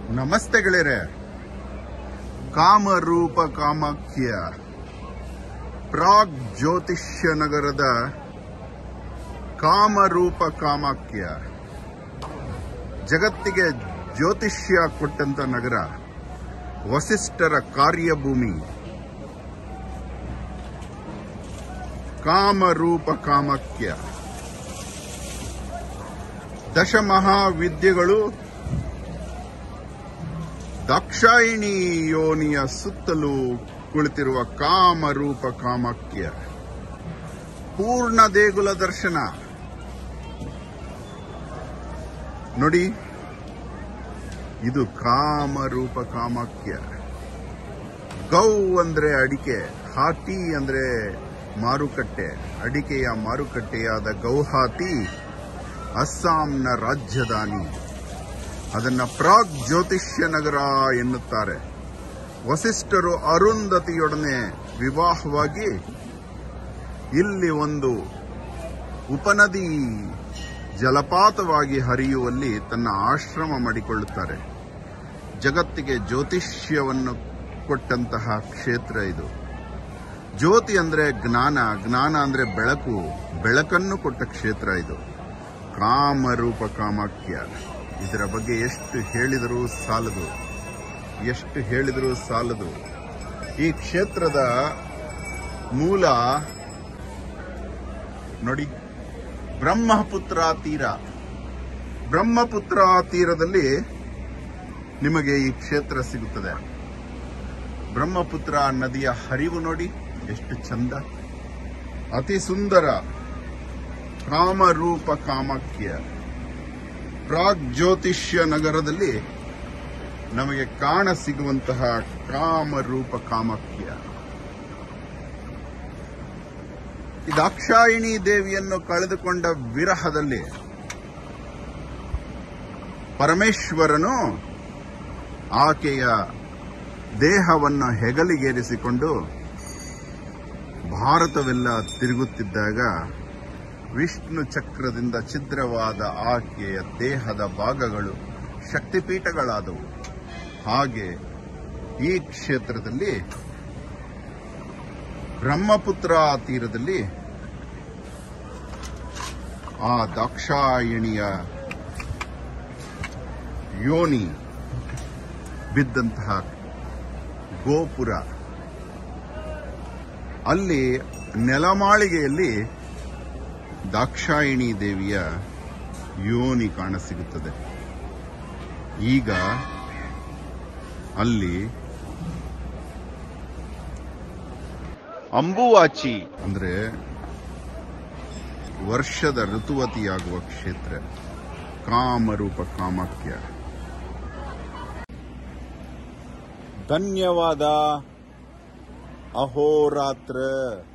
ನಮಸ್ತೆ ಗೆಳೆಯರೆ ಕಾಮರೂಪ ಕಾಮಾಖ್ಯ ಪ್ರಾಗ್ ಜ್ಯೋತಿಷ್ಯ ನಗರದ ಕಾಮರೂಪ ಕಾಮಾಖ್ಯ ಜಗತ್ತಿಗೆ ಜ್ಯೋತಿಷ್ಯ ಕೊಟ್ಟಂತ ನಗರ ವಸಿಷ್ಠರ ಕಾರ್ಯಭೂಮಿ ಕಾಮರೂಪ ಕಾಮಾಖ್ಯ ದಶಮಹಾವಿದ್ಯೆಗಳು ದಾಕ್ಷಾಯಿಣಿ ಯೋನಿಯ ಸುತ್ತಲೂ ಕುಳಿತಿರುವ ಕಾಮರೂಪ ಕಾಮಾಖ್ಯ ಪೂರ್ಣ ದೇಗುಲ ದರ್ಶನ ನೋಡಿ ಇದು ಕಾಮರೂಪ ಕಾಮಾಖ್ಯ ಗೌ ಅಂದ್ರೆ ಅಡಿಕೆ ಹಾತಿ ಅಂದ್ರೆ ಮಾರುಕಟ್ಟೆ ಅಡಿಕೆಯ ಮಾರುಕಟ್ಟೆಯಾದ ಗೌಹಾತಿ ಅಸ್ಸಾಂನ ರಾಜಧಾನಿ ಅದನ್ನ ಪ್ರಾಗ್ ಜ್ಯೋತಿಷ್ಯ ನಗರ ಎನ್ನುತ್ತಾರೆ ವಸಿಷ್ಠರು ಅರುಂಧತಿಯೊಡನೆ ವಿವಾಹವಾಗಿ ಇಲ್ಲಿ ಒಂದು ಉಪನದಿ ಜಲಪಾತವಾಗಿ ಹರಿಯುವಲ್ಲಿ ತನ್ನ ಆಶ್ರಮ ಮಾಡಿಕೊಳ್ಳುತ್ತಾರೆ ಜಗತ್ತಿಗೆ ಜ್ಯೋತಿಷ್ಯವನ್ನು ಕೊಟ್ಟಂತಹ ಕ್ಷೇತ್ರ ಇದು ಜ್ಯೋತಿ ಅಂದ್ರೆ ಜ್ಞಾನ ಜ್ಞಾನ ಅಂದ್ರೆ ಬೆಳಕು ಬೆಳಕನ್ನು ಕೊಟ್ಟ ಕ್ಷೇತ್ರ ಇದು ಕಾಮರೂಪ ಕಾಮಾಖ್ಯ ಇದರ ಬಗ್ಗೆ ಎಷ್ಟು ಹೇಳಿದರೂ ಸಾಲದು ಎಷ್ಟು ಹೇಳಿದರೂ ಸಾಲದು ಈ ಕ್ಷೇತ್ರದ ಮೂಲ ನೋಡಿ ಬ್ರಹ್ಮಪುತ್ರ ತೀರ ಬ್ರಹ್ಮಪುತ್ರ ತೀರದಲ್ಲಿ ನಿಮಗೆ ಈ ಕ್ಷೇತ್ರ ಸಿಗುತ್ತದೆ ಬ್ರಹ್ಮಪುತ್ರ ನದಿಯ ಹರಿವು ನೋಡಿ ಎಷ್ಟು ಚಂದ ಅತಿ ಸುಂದರ ಕಾಮರೂಪ ಕಾಮಾಖ್ಯ ಪ್ರಾಗ್ ಜ್ಯೋತಿಷ್ಯ ನಗರದಲ್ಲಿ ನಮಗೆ ಕಾಣ ಸಿಗುವಂತಹ ಕಾಮರೂಪ ಕಾಮಾಖ್ಯ ಈ ದಾಕ್ಷಾಯಿಣಿ ದೇವಿಯನ್ನು ಕಳೆದುಕೊಂಡ ವಿರಹದಲ್ಲಿ ಪರಮೇಶ್ವರನು ಆಕೆಯ ದೇಹವನ್ನು ಹೆಗಲಿಗೇರಿಸಿಕೊಂಡು ಭಾರತವೆಲ್ಲ ತಿರುಗುತ್ತಿದ್ದಾಗ ವಿಷ್ಣು ಚಕ್ರದಿಂದ ಛಿದ್ರವಾದ ಆಕೆಯ ದೇಹದ ಭಾಗಗಳು ಶಕ್ತಿಪೀಠಗಳಾದವು ಹಾಗೆ ಈ ಕ್ಷೇತ್ರದಲ್ಲಿ ಬ್ರಹ್ಮಪುತ್ರ ತೀರದಲ್ಲಿ ಆ ದಾಕ್ಷಾಯಣಿಯ ಯೋನಿ ಬಿದ್ದಂತಹ ಗೋಪುರ ಅಲ್ಲಿ ನೆಲಮಾಳಿಗೆಯಲ್ಲಿ ದಾಕ್ಷಾಯಿಣಿ ದೇವಿಯ ಯೋನಿ ಕಾಣಸಿಗುತ್ತದೆ ಈಗ ಅಲ್ಲಿ ಅಂಬುವಾಚಿ ಅಂದ್ರೆ ವರ್ಷದ ಋತುವತಿಯಾಗುವ ಕ್ಷೇತ್ರ ಕಾಮರೂಪ ಕಾಮಾಖ್ಯ ಧನ್ಯವಾದ ಅಹೋರಾತ್ರ